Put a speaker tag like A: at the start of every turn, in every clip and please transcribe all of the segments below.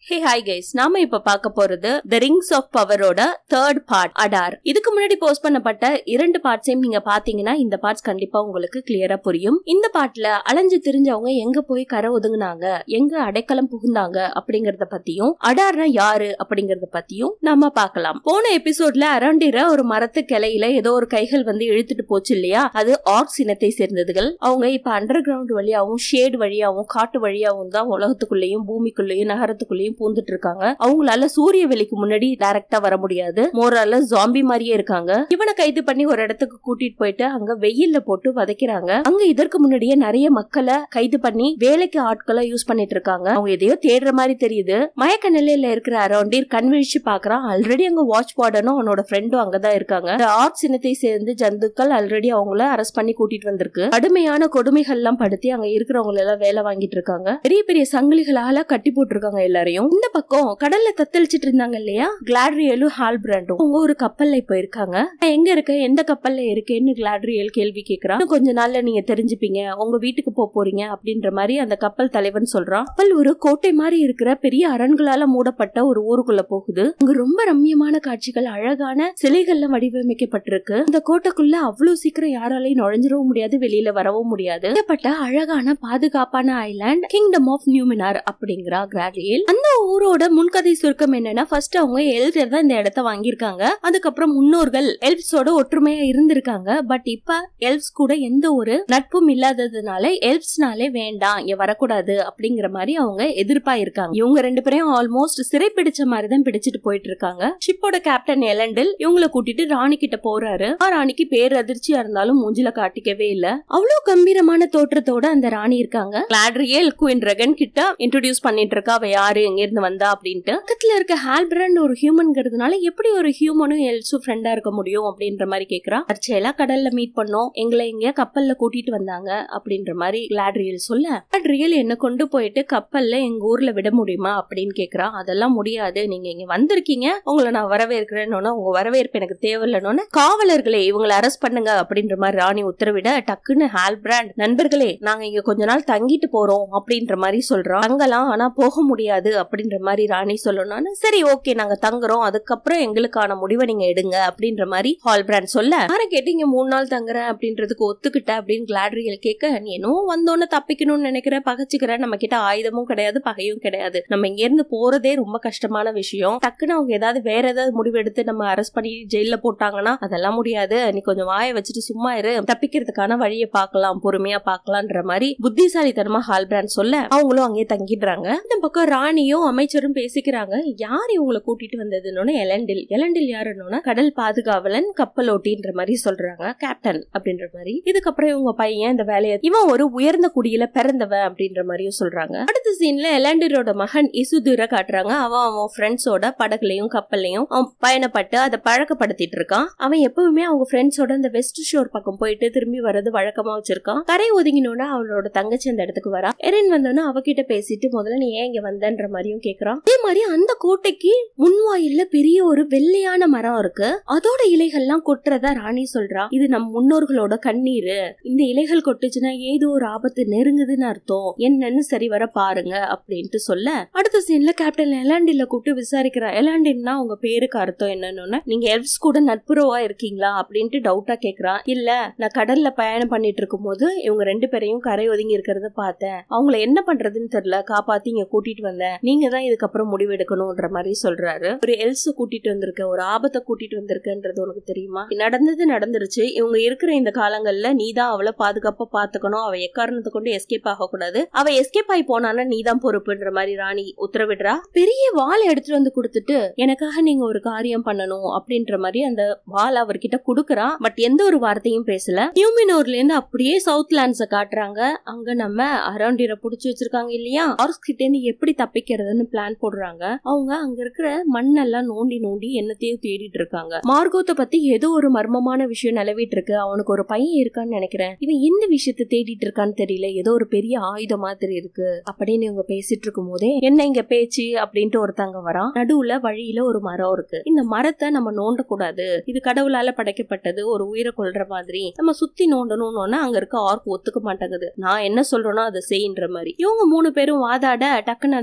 A: Hey hi guys நாம இப்ப பார்க்க போறது த ரிங்ஸ் ஆஃப் பவரோட தேர்ட் பார்ட் அடார் இதுக்கு முன்னாடி போஸ்ட் பண்ணப்பட்ட இரண்டு பார்ட்ஸையும் நீங்க பாத்தீங்கன்னா இந்த பார்ட்ஸ் கண்டிப்பா உங்களுக்கு கிளியரா புரியும் இந்த பார்ட்ல அலைஞ்சு திரிஞ்சவங்க எங்க போய் கரை ஒதுங்குனாங்க எங்க அடைக்கலம் புகுந்தாங்க அப்படிங்கறத பத்தியும் அடார்னா யாரு அப்படிங்கறத பத்தியும் நாம பார்க்கலாம் போன எபிசோட்ல அரண்டிர ஒரு மரத்து கிளையில ஏதோ ஒரு கைகள் வந்து இழுத்துட்டு போச்சு இல்லையா அது ஆர்க்ஸ் இனத்தை சேர்ந்ததுகள் அவங்க இப்ப அண்டர் கிரவுண்ட் வழியாவும் ஷேட் வழியாவும் காட்டு வழியாவும் தான் உலகத்துக்குள்ளேயும் பூமிக்குள்ளேயும் நகரத்துக்குள்ளேயும் பூந்துட்டு இருக்காங்க அவங்களால சூரிய வெளிக்கு முன்னாடி டைரக்டா வர முடியாது மோரால ஜாம்பி மாதிரியே இருக்காங்க இவனை கைது பண்ணி ஒரு இடத்துக்கு கூட்டிட்டு போயிட்டு அங்க வெயில்ல போட்டு வதைக்கிறாங்க அங்க இதற்கு முன்னாடியே நிறைய மக்களை கைது பண்ணி வேலைக்கு ஆட்களை யூஸ் பண்ணிட்டு இருக்காங்க அவங்க எதையோ தேடுற மாதிரி தெரியுது மயக்க நிலையில இருக்கிற அரௌண்டீர் கண் விழிச்சு பாக்குறான் ஆல்ரெடி அங்க வாட்ச் வார்டனும் அவனோட ஃப்ரெண்டும் அங்கதான் இருக்காங்க இந்த ஆர்ட் சின்னத்தை சேர்ந்து ஜந்துக்கள் ஆல்ரெடி அவங்கள அரெஸ்ட் பண்ணி கூட்டிட்டு வந்திருக்கு கடுமையான கொடுமைகள் எல்லாம் படுத்தி அங்க இருக்கிறவங்க எல்லாம் வேலை வாங்கிட்டு இருக்காங்க பெரிய பெரிய சங்கிலிகளால கட்டி போட்டிருக்காங்க எல்லாரையும் இந்த பக்கம் கடல்ல தத்தளிச்சிட்டு இருந்தாங்க இல்லையா கிளாட்ரியலும் ஹால் பிராண்டும் அவங்க ஒரு கப்பல்ல இப்ப இருக்காங்க நான் எங்க இருக்க எந்த கப்பல்ல இருக்கேன்னு கிளாட்ரியல் கேள்வி கேக்குறான் இன்னும் கொஞ்ச நாள்ல நீங்க தெரிஞ்சுப்பீங்க உங்க வீட்டுக்கு போக போறீங்க அப்படின்ற மாதிரி அந்த கப்பல் தலைவன் சொல்றான் கப்பல் ஒரு கோட்டை மாதிரி இருக்கிற பெரிய அரண்களால மூடப்பட்ட ஒரு ஊருக்குள்ள போகுது அங்க ரொம்ப ரம்மியமான காட்சிகள் அழகான சிலைகள்ல வடிவமைக்கப்பட்டிருக்கு அந்த கோட்டைக்குள்ள அவ்வளவு சீக்கிரம் யாராலையும் நுழைஞ்சிடவும் முடியாது வெளியில வரவும் முடியாது ஏற்பட்ட அழகான பாதுகாப்பான ஐலாண்ட் கிங்டம் ஆஃப் நியூமினார் அப்படிங்கிறா கிராடியல் அந்த ஊரோட முன்கதை சுருக்கம் என்னன்னா ஃபர்ஸ்ட் அவங்க எல்டர் தான் இந்த இடத்த வாங்கியிருக்காங்க அதுக்கப்புறம் முன்னோர்கள் எல்ப்ஸோட ஒற்றுமையா இருந்திருக்காங்க பட் இப்ப எல்ப்ஸ் கூட எந்த ஒரு நட்பும் இல்லாததுனால எல்ப்ஸ்னாலே வேண்டாம் இங்க வரக்கூடாது அப்படிங்கிற மாதிரி அவங்க எதிர்ப்பா இருக்காங்க இவங்க ரெண்டு பேரையும் ஆல்மோஸ்ட் சிறை பிடிச்ச மாதிரி தான் பிடிச்சிட்டு போயிட்டு இருக்காங்க ஷிப்போட கேப்டன் எலண்டில் இவங்கள கூட்டிட்டு ராணி கிட்ட போறாரு ஆ, ராணிக்கு பேர் அதிர்ச்சியா இருந்தாலும் மூஞ்சில காட்டிக்கவே இல்ல அவ்வளவு கம்பீரமான தோற்றத்தோட அந்த ராணி இருக்காங்க கிளாட்ரியல் குயின் ரெகன் கிட்ட இன்ட்ரோடியூஸ் பண்ணிட்டு இருக்கா அவ யாரு எங்க இருந்து வந்தா அப்படின்ட்டு பக்கத்துல இருக்க ஹால்பிரண்ட் ஒரு ஹியூமன்ங்கிறதுனால எப்படி ஒரு ஹியூமனும் எல்ஸும் ஃப்ரெண்டா இருக்க முடியும் அப்படின்ற மாதிரி கேக்குறா தற்செயலா கடல்ல மீட் பண்ணோம் எங்களை எங்க கப்பல்ல கூட்டிட்டு வந்தாங்க அப்படின்ற மாதிரி கிளாட்ரியல் சொல்ல கிளாட்ரியல் என்ன கொண்டு போயிட்டு கப்பல்ல எங்க ஊர்ல விட முடியுமா அப்படின்னு கேக்குறா அதெல்லாம் முடியாது நீங்க இங்க வந்திருக்கீங்க உங்களை நான் வரவேற்கிறேன்னு உங்க வரவேற்பு எனக்கு தேவையில்லைன்னு காவலர்களே இவங்களை அரெஸ்ட் பண்ணுங்க அப்படின்ற மாதிரி ராணி உத்தரவிட டக்குன்னு ஹால்பிராண்ட் நண்பர்களே நாங்க இங்க கொஞ்ச நாள் தங்கிட்டு போறோம் அப்படின்ற மாதிரி சொல்றோம் தங்கலாம் ஆனா போக முடியாது அப்படின்ற மாதிரி ராணி சொல்லணும்னு சரி ஓகே நாங்க தங்குறோம் அதுக்கப்புறம் எங்களுக்கான முடிவை நீங்க எடுங்க அப்படின்ற மாதிரி ஹால்பிராண்ட் சொல்ல யாரை கேட்டு இங்க மூணு நாள் தங்குறேன் அப்படின்றதுக்கு ஒத்துக்கிட்ட அப்படின்னு கிளாட்ரியல் கேட்க நீ என்னவோ வந்தோன்னு தப்பிக்கணும்னு நினைக்கிற பகச்சுக்கிற நம்ம கிட்ட ஆயுதமும் கிடையாது பகையும் கிடையாது நம்ம இங்க இருந்து போறதே ரொம்ப கஷ்டமான விஷயம் டக்குன்னு அவங்க ஏதாவது வேற ஏதாவது முடிவெடுத்து நம்ம அரெஸ்ட் பண்ணி ஜெயில போட்டாங்கன்னா அதெல்லாம் முடியாது நீ கொஞ்சம் வாயை வச்சுட்டு சும்மா இரு தப்பிக்கிறதுக்கான வழியை பார்க்கலாம் பொறுமையா பார்க்கலான்ற மாதிரி புத்திசாலித்தனமா ஹால்பிராண்ட் சொல்ல அவங்களும் அங்கேயே தங்கிடுறாங்க இந்த பக்கம் ராணியும் அமைச்சரும் பேசிக்கிறாங்க யார் இவங்களை கூட்டிட்டு வந்ததுன்னு எலண்டில் எலண்டில் யாருன்னா கடல் பாதுகாவலன் கப்பலோட்டின்ற மாதிரி சொல்றாங்க கேப்டன் அப்படின்ற மாதிரி இதுக்கப்புறம் இவங்க பையன் இந்த வேலையை இவன் ஒரு உயர்ந்த குடியில பிறந்தவன் அப்படின்ற மாதிரியும் சொல்றாங்க அடுத்த சீன்ல எலாண்டிரோட மகன் இசுதுர காட்டுறாங்க அவன் அவன் ஃப்ரெண்ட்ஸோட படகுலையும் கப்பல்லையும் அவன் பயணப்பட்டு அதை பழக்கப்படுத்திட்டு இருக்கான் அவன் எப்பவுமே அவங்க ஃப்ரெண்ட்ஸோட இந்த வெஸ்ட் ஷோர் பக்கம் போயிட்டு திரும்பி வர்றது வழக்கமா வச்சிருக்கான் கரை ஒதுங்கினோட அவளோட தங்கச்சி அந்த இடத்துக்கு வரா எரின் வந்தோன்னு அவகிட்ட பேசிட்டு முதல்ல நீ ஏன் இங்க வந்தன்ற மாதிரியும் கேக்குறான் அதே மாதிரி அந்த கோட்டைக்கு முன்வாயில்ல பெரிய ஒரு வெள்ளையான மரம் இருக்கு அதோட இலைகள்லாம் கொட்டுறதா ராணி சொல்றா இது நம் முன்னோர்களோட கண்ணீரு இந்த இலைகள் கொட்டுச்சுன்னா ஏதோ ஒரு ஆபத்து நெருங்குதுன்னு அர்த்தம் என்னன்னு சரி வர பாருங்க அப்படின்ட்டு சொல்ல அடுத்த சீன்ல கேப்டன் எலாண்டில கூப்பிட்டு விசாரிக்கிறா எலாண்டின்னா உங்க பேருக்கு அர்த்தம் என்னன்னு நீங்க எல்ஸ் கூட நட்புறவா இருக்கீங்களா அப்படின்ட்டு டவுட்டா கேக்குறா இல்ல நான் கடல்ல பயணம் பண்ணிட்டு இருக்கும் போது இவங்க ரெண்டு பேரையும் கரை ஒதுங்கி இருக்கிறத பார்த்தேன் அவங்கள என்ன பண்றதுன்னு தெரியல காப்பாத்தி இங்க கூட்டிட்டு வந்தேன் நீங்க தான் இதுக்கப்புறம் முடிவெடுக்கணும்ன்ற மாதிரி சொல்றாரு ஒரு எல்ஸ் கூட்டிட்டு வந்திருக்க ஒரு ஆபத்தை கூட்டிட்டு வந்திருக்கன்றது உனக்கு தெரியுமா நடந்தது நடந்துருச்சு இவங்க இருக்கிற இந்த காலங்கள்ல நீ தான் அவளை பாதுகாப்பா பாத்துக்கணும் அவ எக்காரணத்தை கொண்டு எஸ்கேப் ஆகக்கூடாது அவ எஸ்கேப் ஆகி போனானா நீ தான் பொறுப்புன்ற மாதிரி ராணி உத்தரவிடுறா பெரிய வாள் எடுத்துட்டு வந்து கொடுத்துட்டு எனக்காக நீங்க ஒரு காரியம் பண்ணணும் அப்படின்ற மாதிரி அந்த வாள் அவர்கிட்ட குடுக்கறா பட் எந்த ஒரு வார்த்தையும் பேசல நியூமினோர்ல இருந்து அப்படியே சவுத் லேண்ட்ஸ காட்டுறாங்க அங்க நம்ம அரௌண்டியரை புடிச்சு வச்சிருக்காங்க இல்லையா ஆர்ஸ் கிட்ட இருந்து எப்படி தப்பிக்கிறதுன்னு பிளான் போடுறாங்க அவங்க அங்க இருக்கிற மண்ணெல்லாம் நோண்டி நோண்டி என்னத்தையும் தேடிட்டு இருக்காங்க மார்கோத்தை பத்தி ஏதோ ஒரு மர்மமான விஷயம் நிலவிட்டு இருக்கு அவனுக்கு ஒரு பையன் இருக்கான்னு நினைக்கிறேன் இவன் எந்த விஷயத்தை தேடிட்டு இருக்கான்னு தெரியல ஏதோ ஒரு பெரிய ஆயுதம் மாதிரி இருக்கு அப்படின்னு இவங்க பேசிட்டு இருக்கும் போதே என்ன இங்க பேச்சு அப்படின்ட்டு ஒருத்தங்க வரான் நடுவுல வழியில ஒரு மரம் இருக்கு இந்த மரத்தை நம்ம நோண்ட கூடாது இது கடவுளால படைக்கப்பட்டது ஒரு உயிரை கொல்ற மாதிரி நம்ம சுத்தி நோண்டணும்னு அங்க இருக்க ஆர்க் ஒத்துக்க மாட்டேங்குது நான் என்ன சொல்றேனோ அதை செய்யுன்ற மாதிரி இவங்க மூணு பேரும் வாதாட டக்குன்னு அந்த இடத்துக்கு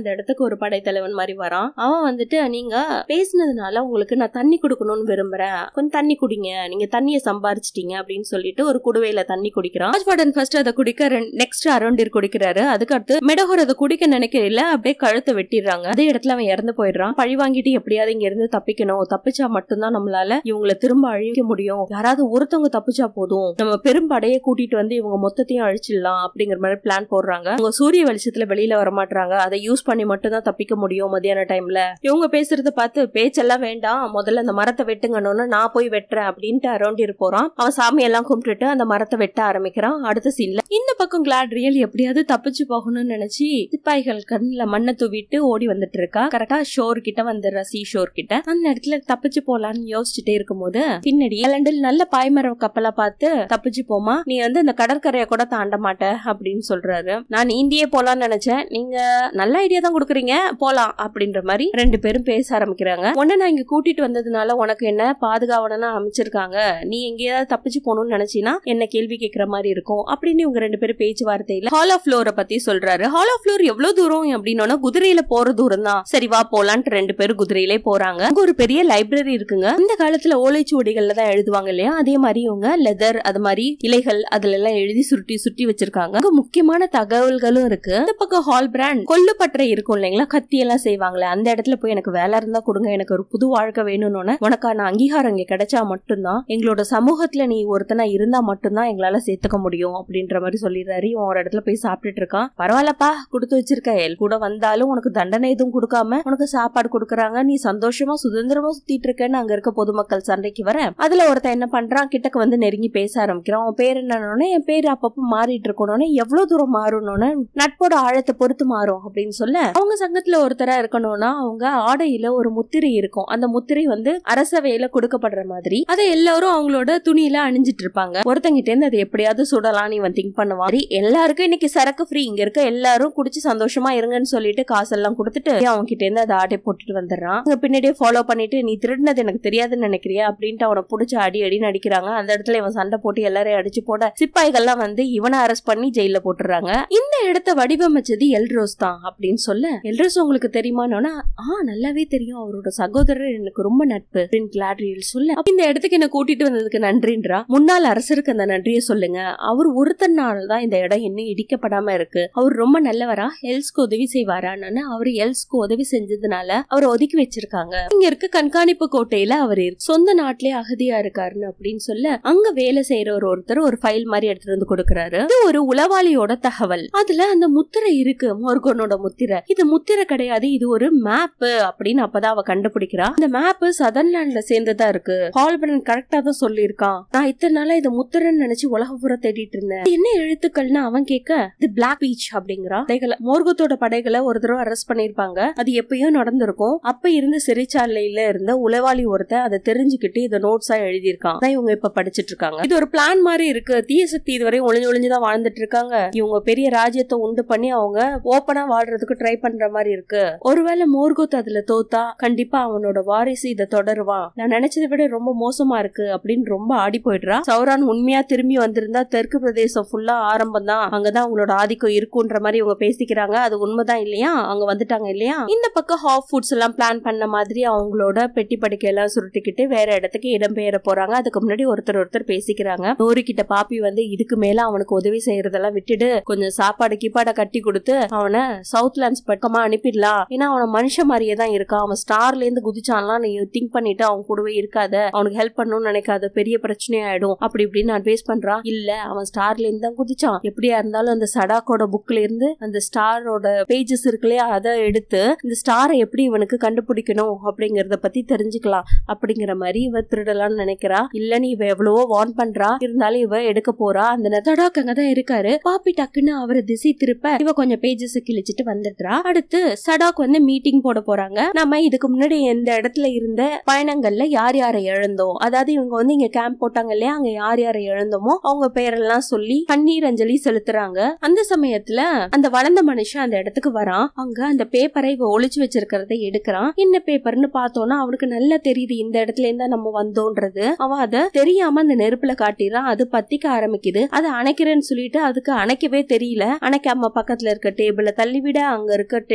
A: ஒரு படைத்தலைவன் மாதிரி வரான் அவன் வந்துட்டு நீங்க பேசினதுனால உங்களுக்கு நான் தண்ணி கொடுக்கணும்னு விரும்புறேன் கொஞ்சம் தண்ணி குடிங்க நீங்க தண்ணியை சம்பாரிச்சிட்டீங்க அப்படின்னு சொல்லிட்டு ஒரு குடுவையில தண்ணி குடிக்கிறான் ராஜ்வார்டன் ஃபர்ஸ்ட் அதை குடிக்க நெக்ஸ்ட் அரௌண்டியர் குடிக்கிறாரு அதுக்கு அடுத்து மெடஹோர் அதை குடிக்க நினைக்கல அப்படியே கழுத்தை வெட்டிடுறாங்க அதே இடத்துல அவன் இறந்து போயிடுறான் பழி வாங்கிட்டு எப்படியாவது இங்க இருந்து தப்பிக்கணும் தப்பிச்சா மட்டும்தான் நம்மளால இவங்களை திரும்ப அழிக்க முடியும் யாராவது ஒருத்தவங்க தப்பிச்சா போதும் நம்ம பெரும்படையை கூட்டிட்டு வந்து இவங்க மொத்தத்தையும் அழிச்சிடலாம் அப்படிங்கிற மாதிரி பிளான் போடுறாங்க அவங்க சூரிய வெளிச்சத்துல வெளியில வர மாட்டாங்க அதை யூஸ் பண்ணி மட்டும் தான் தப்பிக்க முடியும் மதியான டைம்ல இவங்க பேசுறத பார்த்து பேச்செல்லாம் வேண்டாம் முதல்ல அந்த மரத்தை வெட்டுங்கன்னு நான் போய் வெட்டுறேன் அப்படின்ட்டு அரௌண்டியர் போறான் அவன் சாமி எல்லாம் கும்பிட்டுட்டு அந்த மரத்தை வெட்ட ஆரம்பிக்கிறான் அடுத்த சீன்ல இந்த பக்கம் கிளாட்ரியல் எப்படியாவது தப்பிச்சு போகணும்னு நினைச்சு சிப்பாய்கள் கண்ணுல மண்ணை தூவிட்டு ஓடி வந்துட்டு இருக்கா கரெக்டா ஷோர் கிட்ட வந்துடுறா சீ ஷோர் கிட்ட அந்த இடத்துல தப்பிச்சு போலான்னு யோசிச்சுட்டே இருக்கும்போது பின்னாடி லண்டல் நல்ல பாய்மர கப்பலை பார்த்து தப்பிச்சு போமா நீ வந்து இந்த கடற்கரையை கூட தாண்ட மாட்ட அப்படின்னு சொல்றாரு நான் இந்தியே போலாம்னு நினைச்சேன் நீங்க நல்ல ஐடியா தான் கொடுக்குறீங்க போலாம் அப்படின்ற மாதிரி ரெண்டு பேரும் பேச ஆரம்பிக்கிறாங்க உன்ன நான் இங்க கூட்டிட்டு வந்ததுனால உனக்கு என்ன பாதுகாவலனா அமைச்சிருக்காங்க நீ எங்கேயாவது தப்பிச்சு போகணும்னு நினைச்சினா என்ன கேள்வி கேட்கற மாதிரி இருக்கும் அப்படின்னு இவங்க ரெண்டு பேரும் பேச்சுவார்த்தையில ஹால் ஆஃப் ஃப்ளோரை பத்தி சொல்றாரு ஹால் ஆஃப் ஃப்ளோர் எவ்வளவு தூரம் அப்படின்னா குதிரையில போற தூரம் தான் சரி வா போலான்ட்டு ரெண்டு பேரும் குதிரையிலே போறாங்க அங்க ஒரு பெரிய லைப்ரரி இருக்குங்க இந்த காலத்துல ஓலைச்சுவடிகள்ல தான் எழுதுவாங்க இல்லையா அதே மாதிரி இவங்க லெதர் அது மாதிரி இலைகள் அதுல எல்லாம் எழுதி சுருட்டி சுட்டி வச்சிருக்காங்க அங்க முக்கியமான தகவல்களும் இருக்கு இந்த பக்கம் ஹால் பிராண்ட் கொல்லுப்பற்றை இருக்கும் இல்லைங்களா கத்தி எல்லாம் செய்வாங்களே அந்த இடத்துல போய் எனக்கு வேலை இருந்தா கொடுங்க எனக்கு ஒரு புது வாழ்க்கை வேணும்னு உனக்கான அங்கீகாரம் இங்க கிடைச்சா மட்டும்தான் எங்களோட சமூகத்துல நீ ஒருத்தனா இருந்தா மட்டும்தான் எங்களால சேர்த்துக்க முடியும் அப்படின்ற மாதிரி சொல்லிடுறாரு இவன் ஒரு இடத்துல போய் சாப்பிட்டுட்டு இருக்கான் பரவாயில்லப்பா கொடுத்து வச்சிருக்க எல் கூட வந்தாலும் உனக்கு தண்டனை எதுவும் கொடுக்காம உனக்கு சாப்பாடு கொடுக்குறாங்க நீ சந்தோஷமா சுதந்திரமா சுத்திட்டு இருக்கேன்னு அங்க இருக்க பொதுமக்கள் சண்டைக்கு வர அதுல ஒருத்தன் என்ன பண்றான் கிட்டக்க வந்து நெருங்கி பேச ஆரம்பிக்கிறான் உன் பேர் என்னன்னு என் பேர் அப்பப்போ மாறிட்டு இருக்கணும்னு எவ்வளவு தூரம் மாறணும்னு நட்போட ஆழத்தை பொறுத்து மாறும் அப்படின்னு சொல்ல அவங்க சங்கத்துல ஒருத்தரா இருக்கணும்னா அவங்க ஆடையில ஒரு முத்திரை இருக்கும் அந்த முத்திரை வந்து அரசவையில கொடுக்கப்படுற மாதிரி அதை எல்லாரும் அவங்களோட துணியில அணிஞ்சிட்டு இருப்பாங்க ஒருத்தங்கிட்ட இருந்து அதை எப்படியாவது சுடலாம் இவன் திங்க் பண்ணுவான் சரி, எல்லாருக்கும் இன்னைக்கு சரக்கு ஃப்ரீ இங்க இருக்க எல்லாரும் குடிச்சு சந்தோஷமா இருங்கன்னு சொல்லிட்டு காசெல்லாம் கொடுத்துட்டு அவங்க கிட்ட இருந்து அதை ஆட்டை போட்டுட்டு வந்துடுறான் அங்க பின்னாடியே ஃபாலோ பண்ணிட்டு நீ திருடினது எனக்கு தெரியாதுன்னு நினைக்கிறியா அப்படின்ட்டு அவனை புடிச்சு அடி அடி நடிக்கிறாங்க அந்த இடத்துல இவன் சண்டை போட்டு எல்லாரையும் அடிச்சு போட சிப்பாய்கள்லாம் வந்து இவனை அரெஸ்ட் பண்ணி ஜெயில போட்டுறாங்க இந்த இடத்த வடிவமைச்சது எல்ரோஸ் தான் அப்படின்னு சொல்ல எல்ரோஸ் உங்களுக்கு தெரியுமானோன்னா ஆ நல்லாவே தெரியும் அவரோட சகோதரர் எனக்கு ரொம்ப நட்பு அப்படின்னு கிளாட்ரியல் சொல்ல அப்ப இந்த இடத்துக்கு என்ன கூட்டிட்டு வந்ததுக்கு நன்றின்றா முன்னாள் அரசருக்கு அந்த நன்றியை சொல்லுங்க அவர் ஒருத்தனால தான் இந்த இடம் இன்னும் இடிக்கப்படாம இருக்கு அவர் ரொம்ப நல்லவரா எல்ஸ்க்கு உதவி செய்வாரான்னு அவர் எல்ஸ்க்கு உதவி செஞ்சதுனால அவரை ஒதுக்கி வச்சிருக்காங்க இங்க இருக்க கண்காணிப்பு கோட்டையில அவர் இருக்கு. சொந்த நாட்டிலே அகதியா இருக்காருன்னு அப்படின்னு சொல்ல அங்க வேலை செய்யற ஒரு ஒருத்தர் ஒரு ஃபைல் மாதிரி எடுத்துட்டு வந்து கொடுக்கறாரு இது ஒரு உளவாளியோட தகவல் அதுல அந்த முத்திரை இருக்கு மோர்கோனோட முத்திரை இது முத்திரை கிடையாது இது ஒரு மேப் அப்படின்னு அப்பதான் அவ கண்டுபிடிக்கிறா இந்த மேப் சதர்லாண்ட்ல சேர்ந்ததா இருக்கு ஹால்பரன் கரெக்டா தான் சொல்லியிருக்கான் நான் இத்தனை நாளா இதை முத்திரைன்னு நினைச்சு உலக பூரா தேடிட்டு இருந்தேன் இது என்ன எழுத்துக்கள்னு அவன் கேட்க இது பிளாக் பீச் அப்படிங்கிறான் படைகளை மோர்கத்தோட படைகளை ஒரு தடவை அரெஸ்ட் பண்ணிருப்பாங்க அது எப்பயோ நடந்திருக்கும் அப்ப இருந்த சிறைச்சாலையில இருந்த உளவாளி ஒருத்தன் அதை தெரிஞ்சுக்கிட்டு இதை நோட்ஸா எழுதியிருக்கான் அதான் இவங்க இப்ப படிச்சிட்டு இருக்காங்க இது ஒரு பிளான் மாதிரி இருக்கு தீய சக்தி இதுவரை ஒளிஞ்சு ஒளிஞ்சுதான் வாழ்ந்துட்டு இருக்காங்க இவங்க பெரிய ராஜ்யத்தை உண்டு பண்ணி அவங்க ஓப்பனா வாழ்றதுக்கு ட்ரை பண்ற மாதிரி இருக்கு ஒருவேளை மோர்கோத் அதுல தோத்தா கண்டிப்பா அவனோட வாரிசு இதை தொடருவான் நான் நினைச்சதை விட ரொம்ப மோசமா இருக்கு அப்படின்னு ரொம்ப ஆடி போயிடுறா சௌரான் உண்மையா திரும்பி வந்திருந்தா தெற்கு பிரதேசம் ஃபுல்லா ஆரம்பம் தான் அங்கதான் அவங்களோட ஆதிக்கம் இருக்குன்ற மாதிரி இவங்க பேசிக்கிறாங்க அது உண்மைதான் இல்லையா அங்க வந்துட்டாங்க இல்லையா இந்த பக்கம் ஹாஃப் ஃபுட்ஸ் எல்லாம் பிளான் பண்ண மாதிரி அவங்களோட பெட்டி படுக்கை எல்லாம் சுருட்டிக்கிட்டு வேற இடத்துக்கு இடம்பெயர போறாங்க அதுக்கு முன்னாடி ஒருத்தர் ஒருத்தர் பேசிக்கிறாங்க நோரி கிட்ட பாப்பி வந்து இதுக்கு மேல அவனுக்கு உதவி செய்யறதெல்லாம் விட்டுடு கொஞ்சம் சாப்பாடு கிப்பாட கட்டி கொடுத்து அவனை சவுத் லேண்ட்ஸ் பக்கமா அனுப்பிடலாம் ஏன்னா அவன மனுஷன் மாதிரியே தான் இருக்கான் அவன் ஸ்டார்ல இருந்து குதிச்சான்லாம் நீ திங்க் பண்ணிட்டு அவன் கூடவே இருக்காத அவனுக்கு ஹெல்ப் பண்ணணும்னு நினைக்காத பெரிய பிரச்சனையாயிடும் அப்படி இப்படின்னு அட்வைஸ் பண்றான் இல்ல அவன் ஸ்டார்ல இருந்து தான் குதிச்சான் எப்படியா இருந்தாலும் அந்த சடாக்கோட புக்ல இருந்து அந்த ஸ்டாரோட பேஜஸ் இருக்கு இல்லையா அதை எடுத்து இந்த ஸ்டாரை எப்படி இவனுக்கு கண்டுபிடிக்கணும் அப்படிங்கறத பத்தி தெரிஞ்சுக்கலாம் அப்படிங்கிற மாதிரி இவ திருடலாம்னு நினைக்கிறா இல்லன்னு இவ எவ்வளவோ வார்ன் பண்றா இருந்தாலும் இவ எடுக்க போறா அந்த சடாக் அங்கதான் இருக்காரு பாப்பி டக்குன்னு அவரை திசை திருப்ப இவ கொஞ்சம் பேஜஸ் கிழிச்சிட்டு வந்துடுறா அடுத்து சடாக் வந்து மீட்டிங் போட போறாங்க நம்ம இதுக்கு முன்னாடி எந்த இடத்துல இருந்த பயணங்கள்ல யார் யாரை இழந்தோம் அதாவது இவங்க வந்து இங்க கேம்ப் போட்டாங்க இல்லையா அங்க யார் யாரை இழந்தோமோ அவங்க பெயரெல்லாம் சொல்லி கண்ணீர் அஞ்சலி செலுத்துறாங்க அந்த சமயத்துல அந்த வளர்ந்த மனுஷன் அந்த இடத்துக்கு வரான் அங்க அந்த பேப்பரை இவ ஒளிச்சு வச்சிருக்கிறத எடுக்கிறான் என்ன பேப்பர்னு பார்த்தோம்னா அவனுக்கு நல்லா தெரியுது இந்த இடத்துல இருந்தா நம்ம வந்தோன்றது அவன் அதை தெரியாம அந்த நெருப்புல காட்டிடுறான் அது பத்திக்க ஆரம்பிக்குது அதை அணைக்கிறேன்னு சொல்லிட்டு அதுக்கு அணைக்கவே தெரியல அணைக்காம பக்கத்துல இருக்க டேபிள தள்ளி விட அங்க இருக்க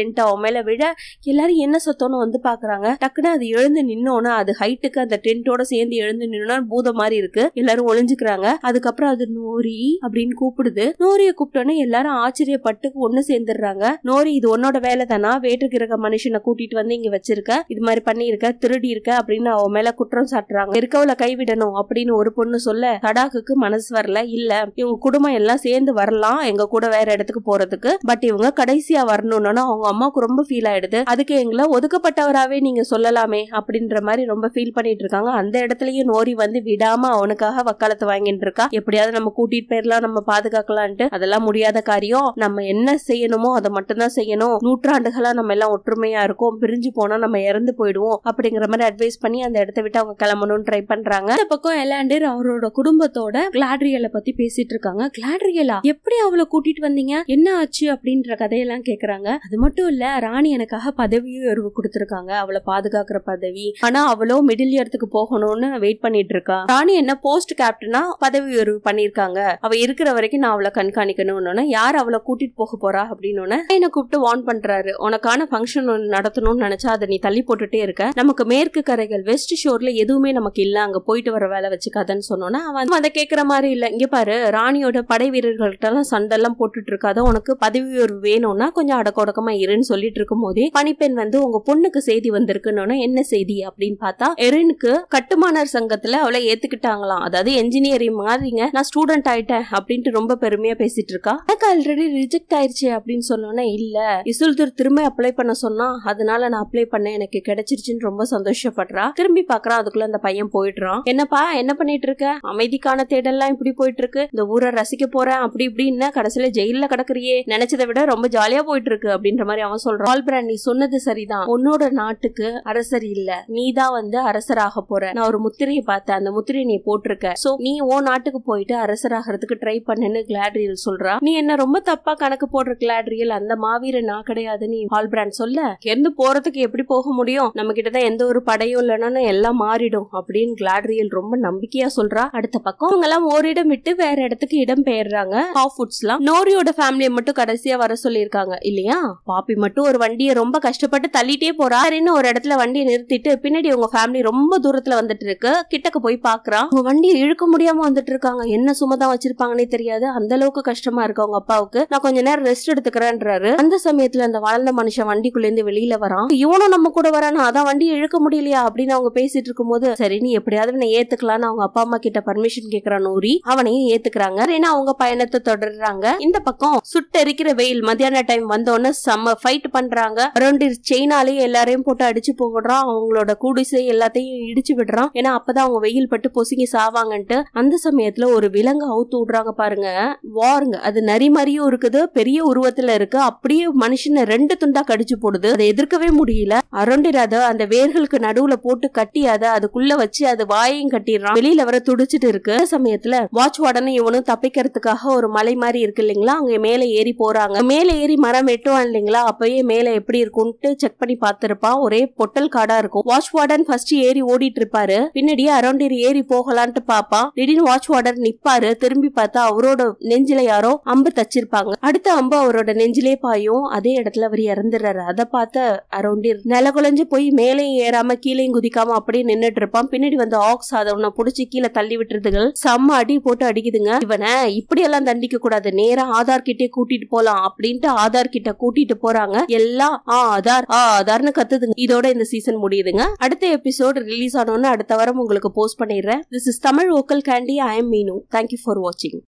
A: டென்ட் அவன் மேல விழ எல்லாரும் என்ன சத்தம்னு வந்து பாக்குறாங்க டக்குன்னு அது எழுந்து நின்னோன்னா அது ஹைட்டுக்கு அந்த டென்ட்டோட சேர்ந்து எழுந்து நின்னா பூதம் மாதிரி இருக்கு எல்லாரும் ஒளிஞ்சுக்கிறாங்க அதுக்கப்புறம் அது நோரி அப்படின்னு கூப்பிடுது நோரிய கூப்பிட்டோன்னே எல்லாரும் ஆச்சரியப்பட்டு ஒண்ணு சேர்ந்துடுறாங்க நோரி இது உன்னோட வேலை தானா வேற்றுக்கு இருக்க மனுஷனை கூட்டிட்டு வந்து இங்க வச்சிருக்க இது மாதிரி பண்ணியிருக்க திருடி இருக்க அப்படின்னு அவன் மேல குற்றம் சாட்டுறாங்க இருக்கவளை கைவிடணும் அப்படின்னு ஒரு பொண்ணு சொல்ல தடாக்குக்கு மனசு வரல இல்ல இவங்க குடும்பம் எல்லாம் சேர்ந்து வரலாம் எங்க கூட வேற இடத்துக்கு போறதுக்கு பட் இவங்க கடைசியா வரணும்னு அவங்க அம்மாவுக்கு ரொம்ப ஃபீல் ஆயிடுது அதுக்கு எங்களை ஒதுக்கப்பட்டவராவே நீங்க சொல்லலாமே அப்படின்ற மாதிரி ரொம்ப ஃபீல் பண்ணிட்டு இருக்காங்க அந்த இடத்துலயும் நோரி வந்து விடாம அவனுக்காக வக்காலத்து வாங்கிட்டு இருக்கா எப்படியாவது நம்ம கூட்டிட்டு போயிடலாம் நம்ம பாதுகாக்கலான்ட்டு அதெல்லாம் முடியாத காரியம் நம்ம என்ன செய்யணுமோ அதை மட்டும்தான் செய்யணும் நூற்றாண்டுகளா நம்ம எல்லாம் ஒற்றுமையா இருக்கோம் பிரிஞ்சு போனா நம்ம இறந்து போயிடுவோம் அப்படிங்கிற மாதிரி அட்வைஸ் பண்ணி அந்த இடத்த விட்டு அவங்க கிளம்பணும்னு ட்ரை பண்றாங்க இந்த பக்கம் எலாண்டர் அவரோட குடும்பத்தோட கிளாட்ரியலை பத்தி பேசிட்டு இருக்காங்க கிளாட்ரியலா எப்படி அவளை கூட்டிட்டு வந்தீங்க என்ன ஆச்சு அப்படின்ற கதையெல்லாம் கேக்குறாங்க அது மட்டும் இல்ல ராணி எனக்காக பதவி உயர்வு கொடுத்திருக்காங்க அவளை பாதுகாக்கிற பதவி ஆனா அவளோ மிடில் இயர்த்துக்கு போகணும்னு வெயிட் பண்ணிட்டு இருக்கா ராணி என்ன போஸ்ட் கேப்டனா பதவி உயர்வு பண்ணிருக்காங்க அவ இருக்கிற வரைக்கும் நான் அவளை கண்காணிக்கணும்னு யார் அவளை கூட்டிட்டு போக போறா அப்படின்னு என்ன கூப்பிட்டு வார்ன் பண்றாரு உனக்கான ஃபங்க்ஷன் நடத்தணும்னு நினைச்சா அதை நீ தள்ளி போட்டுட்டே இருக்க நமக்கு மேற்கு கரைகள் வெஸ்ட் ஷோர்ல எதுவுமே நமக்கு இல்ல அங்க போயிட்டு வர வேலை வச்சுக்காதன்னு சொன்னோன்னா அவன் அதை கேக்குற மாதிரி இல்ல இங்க பாரு ராணியோட படை வீரர்கள்ட்ட எல்லாம் சண்டெல்லாம் போட்டுட்டு இருக்காத உனக்கு பதவி உயர்வு வேணும்னா கொஞ்சம் அடக்கொடக்கமா இருன்னு சொல்லிட்டு இருக்கும் போதே பணிப்பெண் வந்து உங்க பொண்ணுக்கு செய்தி வந்திருக்குன்னு என்ன செய்தி அப்படின்னு பார்த்தா எரினுக்கு கட்டுமானர் சங்கத்துல அவளை ஏத்துக்கிட்டாங்களாம் அதாவது என்ஜினியரிங் மாதிரிங்க நான் ஸ்டூடெண்ட் ஆயிட்டேன் அப்படின்ட்டு ரொம்ப பெருமையா பேசிட்டு இருக்கா எனக்கு ஆல்ரெடி ரிஜெக்ட் ஆயிருச்சு அப்படின்னு சொன்னோன்னே இல்ல இசுல்தர் திரும்ப அப்ளை பண்ண சொன்னா அதனால நான் அப்ளை பண்ணேன் எனக்கு கிடைச்சிருச்சுன்னு ரொம்ப சந்தோஷப்படுறா திரும்பி பாக்குறான் அதுக்குள்ள அந்த பையன் போயிடுறான் என்னப்பா என்ன பண்ணிட்டு இருக்க அமைதிக்கான தேடல்லாம் இப்படி போயிட்டு இருக்கு இந்த ஊரை ரசிக்க போறேன் அப்படி இப்படின்னு கடைசியில ஜெயில கிடக்குறியே நினைச்சதை விட ரொம்ப ஜாலியா போயிட்டு இருக்கு அப்படின்ற மாதிரி அவன் சொல்றான் ஆல்பிரான் நீ சொன்னது சரிதான் உன்னோட நாட்டுக்கு அரசர் இல்ல நீ தான் வந்து அரசராக போற நான் ஒரு முத்திரையை பார்த்தேன் அந்த முத்திரையை நீ போட்டிருக்க சோ நீ உன் நாட்டுக்கு போயிட்டு அரசராகிறதுக்கு ட்ரை பண்ணுன்னு கிளாட்ரியல் சொல்றா நீ என்ன ரொம்ப தப்பா கணக்கு போடுற கிளாட்ரியல் அந்த மாவீரன் நான் கிடையாது நீ ஆல்பிரான் சொல்ல இருந்து போறதுக்கு எப்படி போக முடியும் நம்ம கிட்டதான் எந்த ஒரு படையும் இல்லைன்னா எல்லாம் மாறிடும் அப்படின்னு கிளாட்ரியல் ரொம்ப நம்பிக்கையா சொல்றா அடுத்த பக்கம் அவங்க எல்லாம் ஓரிடம் விட்டு வேற இடத்துக்கு இடம் பெயர்றாங்க ஹாஃபுட்ஸ்லாம் நோரியோட ஃபேமிலியை மட்டும் கடைசியா வர சொல்லியிருக்காங்க இல்லையா பாப்பி மட்டும் ஒரு வண்டியை ரொம்ப கஷ்டப்பட்டு தள்ளிட்டே போறா சரின்னு ஒரு இடத்துல வண்டியை நிறுத்திட்டு பின்னாடி உங்க ஃபேமிலி ரொம்ப தூரத்துல வந்துட்டு இருக்கு கிட்டக்க போய் பாக்குறா உங்க வண்டியை இழுக்க முடியாம வந்துட்டு இருக்காங்க என்ன சுமதான் வச்சிருப்பாங்கன்னே தெரியாது அந்த அளவுக்கு கஷ்டமா இருக்கு அவங்க அப்பாவுக்கு நான் கொஞ்ச நேரம் ரெஸ்ட் எடுத்துக்கிறேன்றாரு அந்த சமயத்துல அந்த வளர்ந்த மனுஷன் வண்டிக்குள்ள இருந்து வெளியில வரான் இவனும் நம்ம கூட வரானா அதான் வண்டி இழுக்க முடியலையா அப்படின்னு அவங்க பேசிட்டு இருக்கும்போது சரி நீ எப்படியாவது நான் ஏத்துக்கலாம்னு அவங்க அப்பா அம்மா கிட்ட பர்மிஷன் கேக்குறான் நூரி அவனையும் ஏத்துக்கிறாங்க ஏன்னா அவங்க பயணத்தை தொடர்றாங்க இந்த பக்கம் சுட்டெரிக்கிற வெயில் மத்தியான டைம் வந்தோடனே செம்ம ஃபைட் பண்றாங்க அரௌண்ட் செயினாலேயே எல்லாரையும் போட்டு அடிச்சு போடுறான் அவங்களோட குடிசை எல்லாத்தையும் இடிச்சு விடுறான் ஏன்னா அப்பதான் அவங்க வெயில் பட்டு பொசுங்கி சாவாங்கன்ட்டு அந்த சமயத்துல ஒரு விலங்கு அவுத்து விடுறாங்க பாருங்க வாருங்க அது நரி மாதிரியும் இருக்குது பெரிய உருவத்துல இருக்கு அப்படியே மனுஷனை ரெண்டு துண்டா கடிச்சு போடுது அதை எதிர்க்கவே முடியல அரண்டிர் அதை அந்த வேர்களுக்கு நடுவுல போட்டு கட்டி அதை அதுக்குள்ள வச்சு அது வாயையும் கட்டிடுறான் வெளியில வர துடிச்சிட்டு இருக்கு அந்த சமயத்துல வாட்ச் வார்டனை இவனும் தப்பிக்கிறதுக்காக ஒரு மலை மாதிரி இருக்கு இல்லைங்களா அங்க மேல ஏறி போறாங்க மேல ஏறி மரம் வெட்டுவான் இல்லைங்களா அப்பயே மேல எப்படி இருக்கும்ட்டு செக் பண்ணி பார்த்திருப்பான் ஒரே பொட்டல் காடா இருக்கும் வாட்ச் வார்டன் ஃபர்ஸ்ட் ஏறி ஓடிட்டு இருப்பாரு பின்னாடியே அரௌண்டர் ஏறி போகலான்ட்டு பாப்பான் திடீர்னு வாட்ச் வார்டன் நிப்பாரு திரும்பி பார்த்தா அவரோட நெஞ்சில யாரோ அம்பு தச்சிருப்பாங்க அடுத்த அம்பு அவரோட நெஞ்சிலே பாயும் அதே இடத்துல அவர் இறந்துடுறாரு அதை பார்த்த அரௌண்டர் நில குலைஞ்சு போய் மேலேயும் ஏறாம கீழேயும் குதிக்காம அப்படியே நின்னுட்டு இருப்பான் பின்னாடி வந்து ஆக்ஸ் அதவனை புடிச்சு கீழே தள்ளி விட்டுறதுகள் செம்ம அடி போட்டு அடிக்குதுங்க இவனை இப்படி எல்லாம் தண்டிக்க கூடாது நேரா ஆதார் கிட்டே கூட்டிட்டு போலாம் அப்படின்ட்டு ஆதார் கிட்ட கூட்டிட்டு போறாங்க எல்லாம் ஆ ஆதார் ஆ ஆதார்னு கத்துதுங்க இதோட இந்த சீசன் முடியுதுங்க அடுத்த எபிசோட் ரிலீஸ் ஆனோன்னு அடுத்த வாரம் உங்களுக்கு போஸ்ட் பண்ணிடுறேன் this is Tamil vocal candy I am Meenu thank you for வாட்சிங்